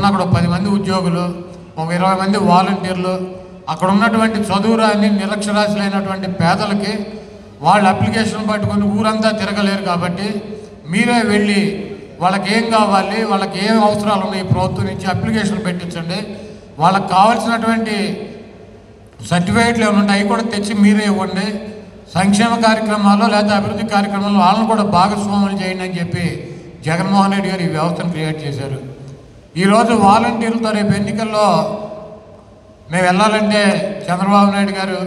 అక్కడ ఒక పది మంది ఉద్యోగులు ఒక ఇరవై మంది వాలంటీర్లు అక్కడ ఉన్నటువంటి చదువురాని నిరక్షరాస్యులైనటువంటి పేదలకి వాళ్ళ అప్లికేషన్ పట్టుకొని ఊరంతా తిరగలేరు కాబట్టి మీరే వెళ్ళి వాళ్ళకి ఏం కావాలి వాళ్ళకి ఏం అవసరాలు ఉన్నాయి ఈ ప్రభుత్వం నుంచి అప్లికేషన్ పెట్టించండి వాళ్ళకి కావాల్సినటువంటి సర్టిఫికేట్లు ఏమైనా ఉంటే అవి కూడా తెచ్చి మీరే ఇవ్వండి సంక్షేమ కార్యక్రమాల్లో లేదా అభివృద్ధి కార్యక్రమాల్లో వాళ్ళని కూడా భాగస్వాములు చేయండి అని చెప్పి జగన్మోహన్ రెడ్డి గారు ఈ వ్యవస్థను క్రియేట్ చేశారు ఈరోజు వాలంటీర్లతో రేపు ఎన్నికల్లో మేము వెళ్ళాలంటే చంద్రబాబు నాయుడు గారు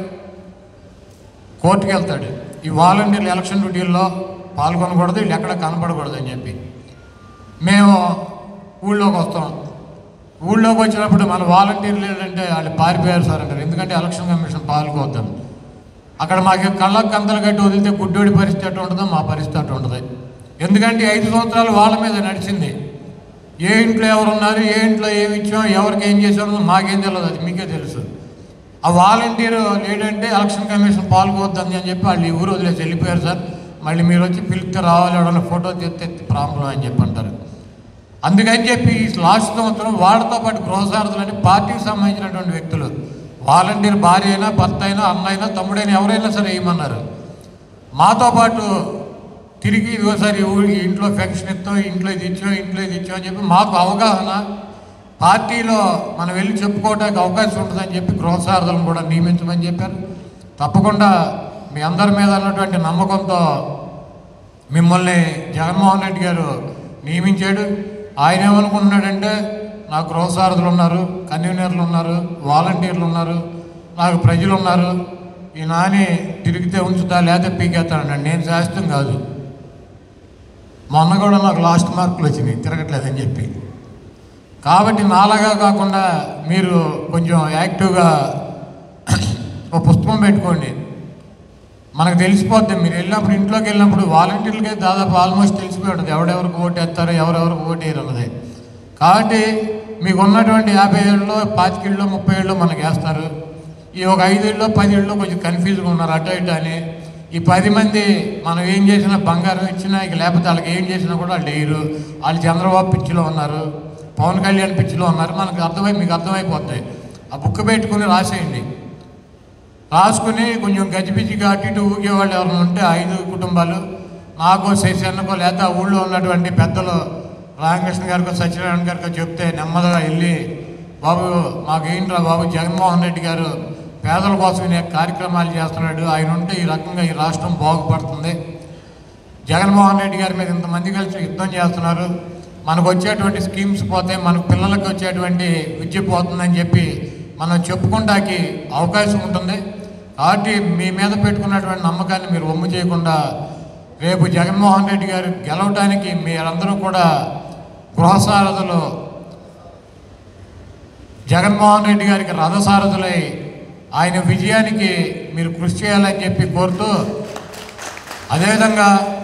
కోర్టుకు వెళ్తాడు ఈ వాలంటీర్లు ఎలక్షన్ డ్యూటీల్లో పాల్గొనకూడదు వీళ్ళు ఎక్కడ కనపడకూడదు అని చెప్పి మేము ఊళ్ళోకి వస్తాం ఊళ్ళోకి వచ్చినప్పుడు మన వాలంటీర్లు ఏంటంటే వాళ్ళు పారిపోయారు సార్ అంటారు ఎందుకంటే ఎలక్షన్ కమిషన్ పాల్గొద్దాం అక్కడ మాకు కళ్ళకు కంతలు కట్టి వదిలితే గుడ్డోడి పరిస్థితి ఎట్టు ఉంటుందో మా పరిస్థితి అట్టు ఉంటుంది ఎందుకంటే ఈ ఐదు సంవత్సరాలు వాళ్ళ మీద నడిచింది ఏ ఇంట్లో ఎవరు ఉన్నారు ఏ ఇంట్లో ఏమి ఇచ్చాం ఎవరికి ఏం చేసామో మాకేం తెలియదు అది మీకే తెలుసు ఆ వాలంటీర్ లేడంటే ఎలక్షన్ కమిషన్ పాల్గొద్దని అని చెప్పి వాళ్ళు ఈ ఊరు వదిలేసి వెళ్ళిపోయారు సార్ మళ్ళీ మీరు వచ్చి పిలిస్తే రావాలి ఎవడన్నా ఫోటో తెస్తే ప్రాబ్లం అని చెప్పి అంటారు అందుకని చెప్పి ఈ లాస్ట్ సంవత్సరం వాళ్ళతో పాటు గృహసారథులని పార్టీకి సంబంధించినటువంటి వ్యక్తులు వాలంటీర్ భార్య అయినా భర్త అయినా అన్న అయినా తమ్ముడైనా ఎవరైనా సరే వేయమన్నారు మాతో పాటు తిరిగి ఇదిగోసారి ఊరి ఇంట్లో పెన్షన్ ఇస్తాం ఇంట్లో ఇది ఇచ్చాం ఇంట్లో ఇది ఇచ్చాం అని చెప్పి మాకు అవగాహన పార్టీలో మనం వెళ్ళి చెప్పుకోవడానికి అవకాశం ఉంటుందని చెప్పి గృహసారథులను కూడా నియమించమని చెప్పారు తప్పకుండా మీ అందరి మీద ఉన్నటువంటి నమ్మకంతో మిమ్మల్ని జగన్మోహన్ రెడ్డి గారు నియమించాడు ఆయన ఏమనుకుంటున్నాడంటే నాకు గృహసారథులు ఉన్నారు కన్వీనర్లు ఉన్నారు వాలంటీర్లు ఉన్నారు నాకు ప్రజలు ఉన్నారు ఈ నాని తిరిగితే ఉంచుతా లేకపోతే పీకేస్తానండి నేను శాస్త్రం కాదు మొన్న కూడా నాకు లాస్ట్ మార్కులు వచ్చినాయి తిరగట్లేదని చెప్పి కాబట్టి నాలాగా కాకుండా మీరు కొంచెం యాక్టివ్గా ఒక పుస్తకం పెట్టుకోండి మనకు తెలిసిపోద్ది మీరు వెళ్ళినప్పుడు ఇంట్లోకి వెళ్ళినప్పుడు వాలంటీర్లకే దాదాపు ఆల్మోస్ట్ తెలిసిపోయి ఉంటుంది ఎవడెవరికి ఓటేస్తారు ఎవరెవరికి ఓటేయరు అన్నది కాబట్టి మీకు ఉన్నటువంటి యాభై ఏళ్ళలో పాతికేళ్ళు ముప్పై ఏళ్ళు మనకి వేస్తారు ఈ ఒక ఐదేళ్ళు పది ఏళ్ళు కొంచెం కన్ఫ్యూజ్గా ఉన్నారు అటు ఇటు అని ఈ పది మంది మనం ఏం చేసినా బంగారం ఇచ్చినా ఇక లేకపోతే వాళ్ళకి ఏం చేసినా కూడా వాళ్ళు వేయరు వాళ్ళు చంద్రబాబు పిచ్చిలో ఉన్నారు పవన్ కళ్యాణ్ పిచ్చిలో ఉన్నారు మనకు అర్థమై మీకు అర్థమైపోతాయి ఆ బుక్ పెట్టుకుని రాసేయండి రాసుకుని కొంచెం గజిబిజిగా అటు ఇటు ఊగేవాళ్ళు ఎవరైనా ఉంటే ఐదు కుటుంబాలు నాకు శశన్నకో లేదా ఆ ఊళ్ళో ఉన్నటువంటి పెద్దలు రామకృష్ణ గారికో సత్యనారాయణ గారికో చెప్తే నెమ్మదిగా వెళ్ళి బాబు మాకేంట్రా బాబు జగన్మోహన్ రెడ్డి గారు పేదల కోసం ఈయన కార్యక్రమాలు చేస్తున్నాడు ఆయన ఉంటే ఈ రకంగా ఈ రాష్ట్రం బాగుపడుతుంది జగన్మోహన్ రెడ్డి గారి మీద ఇంతమంది కలిసి యుద్ధం చేస్తున్నారు మనకు వచ్చేటువంటి స్కీమ్స్ పోతే మన పిల్లలకు వచ్చేటువంటి విద్య పోతుందని చెప్పి మనం చెప్పుకుంటాకి అవకాశం ఉంటుంది కాబట్టి మీ మీద పెట్టుకున్నటువంటి నమ్మకాన్ని మీరు ఒమ్ము చేయకుండా రేపు జగన్మోహన్ రెడ్డి గారు గెలవడానికి మీరందరూ కూడా గృహసారథులు జగన్మోహన్ రెడ్డి గారికి రథసారథులై ఆయన విజయానికి మీరు కృషి చేయాలని చెప్పి కోరుతూ అదేవిధంగా